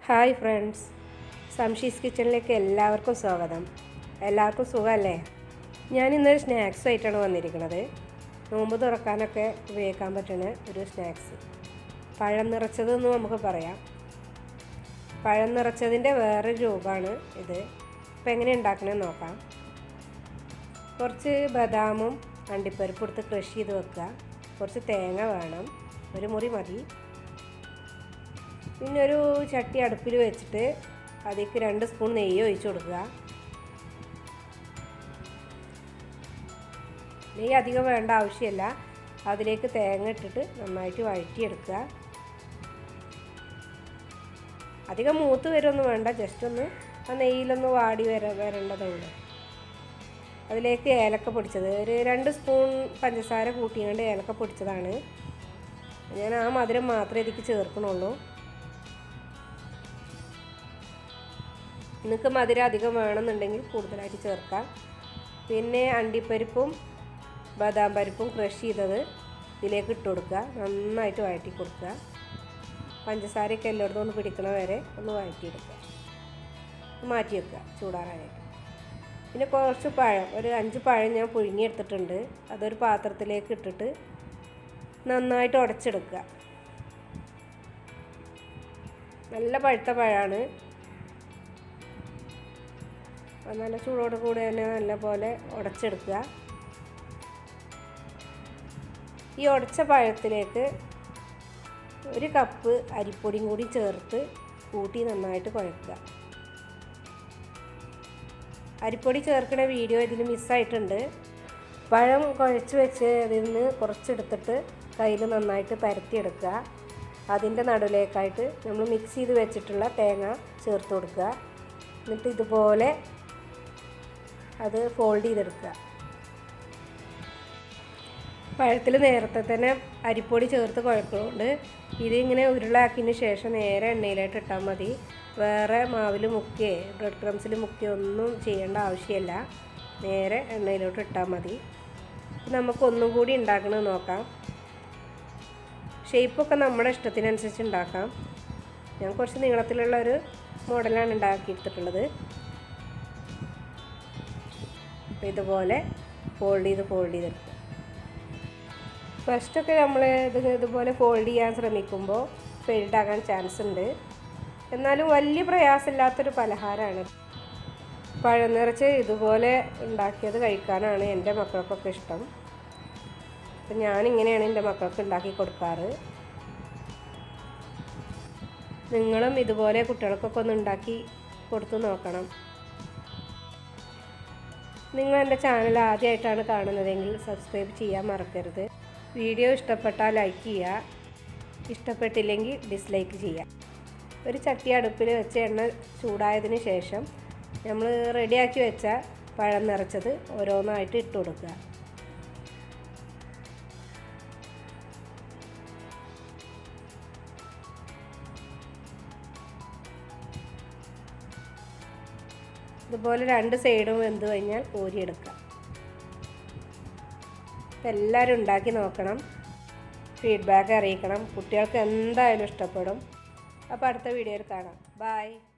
hi friends സംഷീസ് കിച്ചണിലേക്ക് എല്ലാവർക്കും സ്വാഗതം എല്ലാവർക്കും സുഖമല്ലേ ഞാൻ ഇന്നൊരു സ്നാക്സ് ആയിട്ടാണ് വന്നിരിക്കുന്നത് നോമ്പ് തുറക്കാനൊക്കെ ഉപയോഗിക്കാൻ പറ്റുന്ന ഒരു സ്നാക്സ് പഴം നിറച്ചതെന്ന് നമുക്ക് പറയാം പഴം നിറച്ചതിൻ്റെ വേറെ രൂപമാണ് ഇത് അപ്പോൾ എങ്ങനെ ഉണ്ടാക്കണമെന്ന് നോക്കാം കുറച്ച് ബദാമും അണ്ടിപ്പരിപ്പ് എടുത്ത് ക്രഷ് ചെയ്ത് വെക്കുക കുറച്ച് തേങ്ങ വേണം ഒരു മുറി മതി പിന്നെ ഒരു ചട്ടി അടുപ്പിൽ വെച്ചിട്ട് അതിലേക്ക് രണ്ട് സ്പൂൺ നെയ്യ് ഒഴിച്ചു കൊടുക്കുക നെയ്യ് അധികം വേണ്ട ആവശ്യമില്ല അതിലേക്ക് തേങ്ങ ഇട്ടിട്ട് നന്നായിട്ട് വഴറ്റിയെടുക്കുക അധികം മൂത്ത് വരുമൊന്നും വേണ്ട ജസ്റ്റ് ഒന്ന് ആ നെയ്യിലൊന്ന് വാടി വര വരേണ്ടതുള്ളൂ അതിലേക്ക് ഏലക്ക പൊടിച്ചത് ഒരു രണ്ട് സ്പൂൺ പഞ്ചസാര കൂട്ടിയാണ്ട് ഏലക്ക പൊടിച്ചതാണ് ഞാൻ ആ മധുരം മാത്രമേ ഇതിക്ക് ചേർക്കണുള്ളൂ നിങ്ങൾക്ക് മധുരം അധികം വേണമെന്നുണ്ടെങ്കിൽ കൂടുതലായിട്ട് ചേർക്കാം പിന്നെ അണ്ടിപ്പരിപ്പും ബദാം പരിപ്പും ക്രഷ് ചെയ്തത് ഇതിലേക്ക് ഇട്ട് കൊടുക്കുക നന്നായിട്ട് വഴറ്റി കൊടുക്കുക പഞ്ചസാരയൊക്കെ എല്ലായിടത്തും ഒന്ന് പിടിക്കണ വരെ ഒന്ന് വഴറ്റിയെടുക്കുക മാറ്റി വെക്കുക ചൂടാറാനായിട്ട് പിന്നെ കുറച്ച് പഴം ഒരു അഞ്ച് പഴം ഞാൻ പുഴുങ്ങിയെടുത്തിട്ടുണ്ട് അതൊരു പാത്രത്തിലേക്ക് ഇട്ടിട്ട് നന്നായിട്ട് ഉടച്ചെടുക്കുക നല്ല പഴുത്ത പഴമാണ് നല്ല ചൂടോട് കൂടി തന്നെ നല്ല പോലെ ഉടച്ചെടുക്കുക ഈ ഉടച്ച പഴത്തിലേക്ക് ഒരു കപ്പ് അരിപ്പൊടിയും കൂടി ചേർത്ത് കൂട്ടി നന്നായിട്ട് കുഴക്കുക അരിപ്പൊടി ചേർക്കുന്ന വീഡിയോ ഇതിൽ മിസ്സായിട്ടുണ്ട് പഴം കുഴച്ച് വെച്ച് അതിൽ നിന്ന് കുറച്ചെടുത്തിട്ട് കയ്യിൽ നന്നായിട്ട് പരത്തിയെടുക്കുക അതിൻ്റെ നടുവിലേക്കായിട്ട് നമ്മൾ മിക്സ് ചെയ്ത് വെച്ചിട്ടുള്ള തേങ്ങ ചേർത്ത് കൊടുക്കുക എന്നിട്ട് ഇതുപോലെ അത് ഫോൾഡ് ചെയ്തെടുക്കുക പഴത്തിൽ നേരത്തെ തന്നെ അരിപ്പൊടി ചേർത്ത് കുഴക്കണോണ്ട് ഇതിങ്ങനെ ഉരുളാക്കിയതിന് ശേഷം നേരെ എണ്ണയിലായിട്ട് ഇട്ടാൽ മതി വേറെ മാവിൽ മുക്കിയേ ബ്രെഡ് ക്രംസിൽ മുക്കിയോ ഒന്നും ചെയ്യേണ്ട ആവശ്യമില്ല നേരെ എണ്ണയിലോട്ട് ഇട്ടാൽ മതി നമുക്ക് ഒന്നും കൂടി ഉണ്ടാക്കണമെന്ന് നോക്കാം ഷേപ്പൊക്കെ നമ്മുടെ ഇഷ്ടത്തിനനുസരിച്ച് ഉണ്ടാക്കാം ഞാൻ കുറച്ച് നീളത്തിലുള്ള ഒരു മോഡലാണ് ഉണ്ടാക്കിയെടുത്തിട്ടുള്ളത് അപ്പോൾ ഇതുപോലെ ഫോൾഡ് ചെയ്ത് ഫോൾഡ് ചെയ്തെടുക്കുക ഫസ്റ്റൊക്കെ നമ്മൾ ഇത് ഇതുപോലെ ഫോൾഡ് ചെയ്യാൻ ശ്രമിക്കുമ്പോൾ ഫെയിൽഡ് ആകാൻ ചാൻസ് ഉണ്ട് എന്നാലും വലിയ പ്രയാസമില്ലാത്തൊരു പലഹാരമാണ് പഴം നിറച്ച് ഇതുപോലെ ഉണ്ടാക്കിയത് കഴിക്കാനാണ് എൻ്റെ മക്കൾക്കൊക്കെ ഇഷ്ടം അപ്പം ഞാനിങ്ങനെയാണ് എൻ്റെ മക്കൾക്ക് ഉണ്ടാക്കി കൊടുക്കാറ് നിങ്ങളും ഇതുപോലെ കുട്ടികൾക്കൊക്കെ ഒന്ന് ഉണ്ടാക്കി കൊടുത്തു നോക്കണം നിങ്ങൾ എൻ്റെ ചാനൽ ആദ്യമായിട്ടാണ് കാണുന്നതെങ്കിൽ സബ്സ്ക്രൈബ് ചെയ്യാൻ മറക്കരുത് വീഡിയോ ഇഷ്ടപ്പെട്ടാൽ ലൈക്ക് ചെയ്യുക ഇഷ്ടപ്പെട്ടില്ലെങ്കിൽ ഡിസ്ലൈക്ക് ചെയ്യുക ഒരു ചട്ടി അടുപ്പിൽ വെച്ച് എണ്ണ ചൂടായതിന് ശേഷം നമ്മൾ റെഡിയാക്കി വെച്ച പഴം നിറച്ചത് ഓരോന്നായിട്ട് ഇട്ട് കൊടുക്കുക ഇതുപോലെ രണ്ട് സൈഡും വെന്ത് കഴിഞ്ഞാൽ കോരിയെടുക്കാം അപ്പം എല്ലാവരും ഉണ്ടാക്കി നോക്കണം ഫീഡ്ബാക്ക് അറിയിക്കണം കുട്ടികൾക്ക് എന്തായാലും ഇഷ്ടപ്പെടും അപ്പോൾ അടുത്ത വീഡിയോയിൽ കാണാം ബായ്